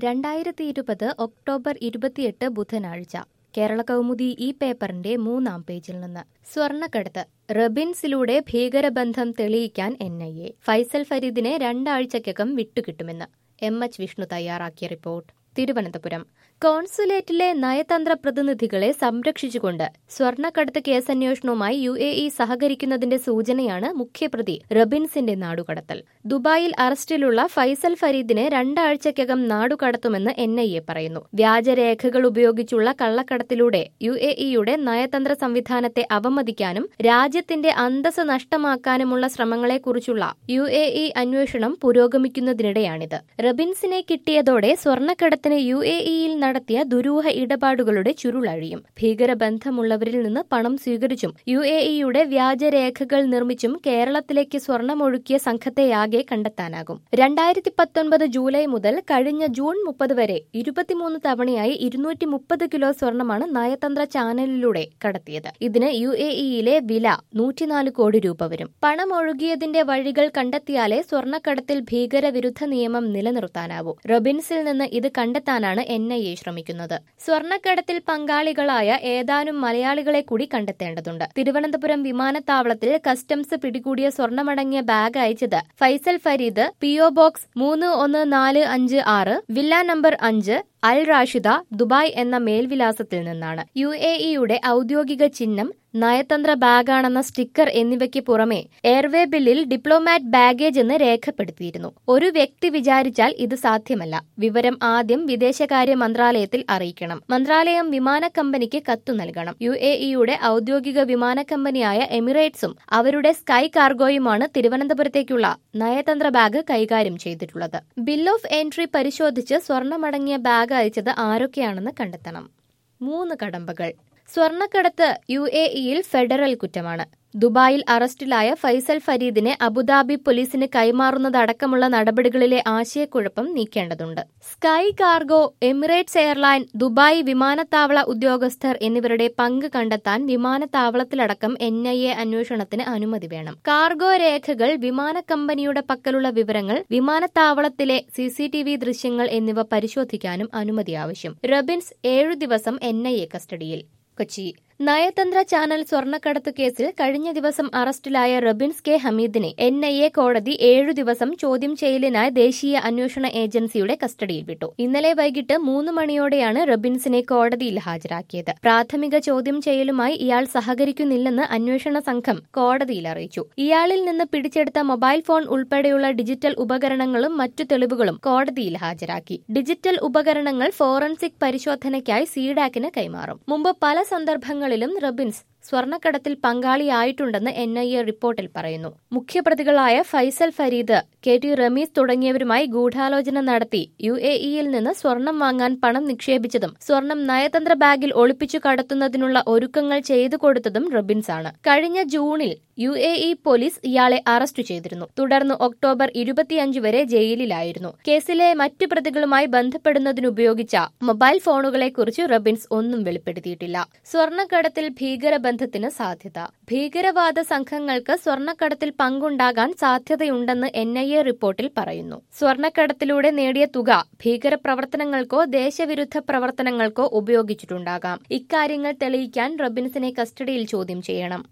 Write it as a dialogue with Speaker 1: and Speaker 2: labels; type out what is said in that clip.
Speaker 1: രണ്ടായിരത്തി ഇരുപത് ഒക്ടോബർ ഇരുപത്തിയെട്ട് ബുധനാഴ്ച കേരള കൗമുദി ഈ പേപ്പറിന്റെ മൂന്നാം പേജിൽ നിന്ന് സ്വർണ്ണക്കടത്ത് റബിൻസിലൂടെ ഭീകരബന്ധം തെളിയിക്കാൻ എൻ ഐ എ ഫൈസൽ ഫരീദിനെ രണ്ടാഴ്ചക്കകം വിട്ടുകിട്ടുമെന്ന് എം എച്ച് വിഷ്ണു തയ്യാറാക്കിയ റിപ്പോർട്ട് തിരുവനന്തപുരം കോൺസുലേറ്റിലെ നയതന്ത്ര പ്രതിനിധികളെ സംരക്ഷിച്ചുകൊണ്ട് സ്വർണ്ണക്കടത്ത് കേസന്വേഷണവുമായി യു എ ഇ സഹകരിക്കുന്നതിന്റെ സൂചനയാണ് മുഖ്യപ്രതി റബിൻസിന്റെ നാടുകടത്തൽ ദുബായിൽ അറസ്റ്റിലുള്ള ഫൈസൽ ഫരീദിനെ രണ്ടാഴ്ചക്കകം നാടുകടത്തുമെന്ന് എൻ ഐ എ പറയുന്നു വ്യാജരേഖകൾ ഉപയോഗിച്ചുള്ള കള്ളക്കടത്തിലൂടെ യു എ ഇയുടെ നയതന്ത്ര സംവിധാനത്തെ അവമതിക്കാനും രാജ്യത്തിന്റെ അന്തസ് നഷ്ടമാക്കാനുമുള്ള ശ്രമങ്ങളെക്കുറിച്ചുള്ള യു എ ഇ അന്വേഷണം പുരോഗമിക്കുന്നതിനിടെയാണിത് റബിൻസിനെ കിട്ടിയതോടെ സ്വർണ്ണക്കടത്തിന് യു എ ഇയിൽ നടത്തിയ ദുരൂഹ ഇടപാടുകളുടെ ചുരുളഴിയും ഭീകരബന്ധമുള്ളവരിൽ നിന്ന് പണം സ്വീകരിച്ചും യു എ ഇയുടെ വ്യാജരേഖകൾ നിർമ്മിച്ചും കേരളത്തിലേക്ക് സ്വർണമൊഴുക്കിയ സംഘത്തെയാകെ കണ്ടെത്താനാകും രണ്ടായിരത്തി പത്തൊൻപത് ജൂലൈ മുതൽ കഴിഞ്ഞ ജൂൺ മുപ്പത് വരെ ഇരുപത്തിമൂന്ന് തവണയായി ഇരുന്നൂറ്റി മുപ്പത് കിലോ സ്വർണമാണ് നയതന്ത്ര ചാനലിലൂടെ കടത്തിയത് ഇതിന് യു എ ഇയിലെ വില നൂറ്റിനാല് കോടി രൂപ വരും പണമൊഴുകിയതിന്റെ വഴികൾ കണ്ടെത്തിയാലേ സ്വർണ്ണക്കടത്തിൽ ഭീകരവിരുദ്ധ നിയമം നിലനിർത്താനാവൂ റബിൻസിൽ നിന്ന് ഇത് കണ്ടെത്താനാണ് എൻ ഐ എ ശ്രമിക്കുന്നത് സ്വർണ്ണക്കടത്തിൽ പങ്കാളികളായ ഏതാനും മലയാളികളെ കൂടി കണ്ടെത്തേണ്ടതുണ്ട് തിരുവനന്തപുരം വിമാനത്താവളത്തിൽ കസ്റ്റംസ് പിടികൂടിയ സ്വർണമടങ്ങിയ ബാഗ് അയച്ചത് ഫൈസൽ ഫരീദ് പിഒ ബോക്സ് മൂന്ന് ഒന്ന് നാല് അഞ്ച് ആറ് വില്ല നമ്പർ അഞ്ച് അൽ റാഷിദ ദുബായ് എന്ന മേൽവിലാസത്തിൽ നിന്നാണ് യു എ ഇയുടെ ഔദ്യോഗിക ചിഹ്നം നയതന്ത്ര ബാഗാണെന്ന സ്റ്റിക്കർ എന്നിവയ്ക്ക് പുറമെ എയർവേ ബില്ലിൽ ഡിപ്ലോമാറ്റ് ബാഗേജ് എന്ന് രേഖപ്പെടുത്തിയിരുന്നു ഒരു വ്യക്തി വിചാരിച്ചാൽ ഇത് സാധ്യമല്ല വിവരം ആദ്യം വിദേശകാര്യ മന്ത്രാലയത്തിൽ അറിയിക്കണം മന്ത്രാലയം വിമാന കമ്പനിക്ക് കത്തു നൽകണം യു എ ഇയുടെ ഔദ്യോഗിക വിമാന കമ്പനിയായ എമിറേറ്റ്സും അവരുടെ സ്കൈ കാർഗോയുമാണ് തിരുവനന്തപുരത്തേക്കുള്ള നയതന്ത്ര ബാഗ് കൈകാര്യം ചെയ്തിട്ടുള്ളത് ബിൽ ഓഫ് എൻട്രി പരിശോധിച്ച് സ്വർണമടങ്ങിയ ബാഗ് അയച്ചത് ആരൊക്കെയാണെന്ന് കണ്ടെത്തണം മൂന്ന് കടമ്പകൾ സ്വർണ്ണക്കടത്ത് യു എ ഇയിൽ ഫെഡറൽ കുറ്റമാണ് ദുബായിൽ അറസ്റ്റിലായ ഫൈസൽ ഫരീദിനെ അബുദാബി പോലീസിന് കൈമാറുന്നതടക്കമുള്ള നടപടികളിലെ ആശയക്കുഴപ്പം നീക്കേണ്ടതുണ്ട് sky cargo Emirates airline Dubai വിമാനത്താവള ഉദ്യോഗസ്ഥർ എന്നിവരുടെ പങ്ക് കണ്ടെത്താൻ വിമാനത്താവളത്തിലടക്കം എൻ ഐ എ അന്വേഷണത്തിന് അനുമതി വേണം കാർഗോ രേഖകൾ വിമാന കമ്പനിയുടെ പക്കലുള്ള വിവരങ്ങൾ വിമാനത്താവളത്തിലെ സി സി ടി വി ദൃശ്യങ്ങൾ എന്നിവ പരിശോധിക്കാനും അനുമതി ആവശ്യം റബിൻസ് ഏഴു ദിവസം എൻ ഐ എ കസ്റ്റഡിയിൽ കൊച്ചി നയതന്ത്ര ചാനൽ സ്വർണ്ണക്കടത്ത് കേസിൽ കഴിഞ്ഞ ദിവസം അറസ്റ്റിലായ റബിൻസ് കെ ഹമീദിനെ എൻ ഐ എ കോടതി ഏഴു ദിവസം ചോദ്യം ചെയ്യലിനായി ദേശീയ അന്വേഷണ ഏജൻസിയുടെ കസ്റ്റഡിയിൽ വിട്ടു ഇന്നലെ വൈകിട്ട് മൂന്ന് മണിയോടെയാണ് റബിൻസിനെ കോടതിയിൽ ഹാജരാക്കിയത് പ്രാഥമിക ചോദ്യം ചെയ്യലുമായി ഇയാൾ സഹകരിക്കുന്നില്ലെന്ന് അന്വേഷണ സംഘം കോടതിയിൽ അറിയിച്ചു ഇയാളിൽ നിന്ന് പിടിച്ചെടുത്ത മൊബൈൽ ഫോൺ ഉൾപ്പെടെയുള്ള ഡിജിറ്റൽ ഉപകരണങ്ങളും മറ്റു തെളിവുകളും കോടതിയിൽ ഹാജരാക്കി ഡിജിറ്റൽ ഉപകരണങ്ങൾ ഫോറൻസിക് പരിശോധനയ്ക്കായി സീഡാക്കിന് കൈമാറും മുമ്പ് പല സന്ദർഭങ്ങളിൽ ിലും റബിൻസ് സ്വർണ്ണക്കടത്തിൽ പങ്കാളിയായിട്ടുണ്ടെന്ന് എൻ ഐ എ റിപ്പോർട്ടിൽ പറയുന്നു മുഖ്യപ്രതികളായ ഫൈസൽ ഫരീദ് കെ ടി റമീസ് തുടങ്ങിയവരുമായി ഗൂഢാലോചന നടത്തി യു എ ഇയിൽ നിന്ന് സ്വർണം വാങ്ങാൻ പണം നിക്ഷേപിച്ചതും സ്വർണം നയതന്ത്ര ബാഗിൽ ഒളിപ്പിച്ചു കടത്തുന്നതിനുള്ള ഒരുക്കങ്ങൾ ചെയ്തു കൊടുത്തതും റബിൻസ് ആണ് കഴിഞ്ഞ ജൂണിൽ യു എ ഇ പോലീസ് ഇയാളെ അറസ്റ്റ് ചെയ്തിരുന്നു തുടർന്ന് ഒക്ടോബർ ഇരുപത്തിയഞ്ച് വരെ ജയിലിലായിരുന്നു കേസിലെ മറ്റു പ്രതികളുമായി ബന്ധപ്പെടുന്നതിനുപയോഗിച്ച മൊബൈൽ ഫോണുകളെക്കുറിച്ച് റബിൻസ് ഒന്നും വെളിപ്പെടുത്തിയിട്ടില്ല സ്വർണ്ണക്കടത്തിൽ ഭീകരബന്ധത്തിന് സാധ്യത ഭീകരവാദ സംഘങ്ങൾക്ക് സ്വർണ്ണക്കടത്തിൽ പങ്കുണ്ടാകാൻ സാധ്യതയുണ്ടെന്ന് എൻ ഐ എ റിപ്പോർട്ടിൽ പറയുന്നു സ്വർണ്ണക്കടത്തിലൂടെ നേടിയ തുക ഭീകരപ്രവർത്തനങ്ങൾക്കോ ദേശവിരുദ്ധ പ്രവർത്തനങ്ങൾക്കോ ഉപയോഗിച്ചിട്ടുണ്ടാകാം ഇക്കാര്യങ്ങൾ തെളിയിക്കാൻ റബിൻസിനെ കസ്റ്റഡിയിൽ ചോദ്യം ചെയ്യണം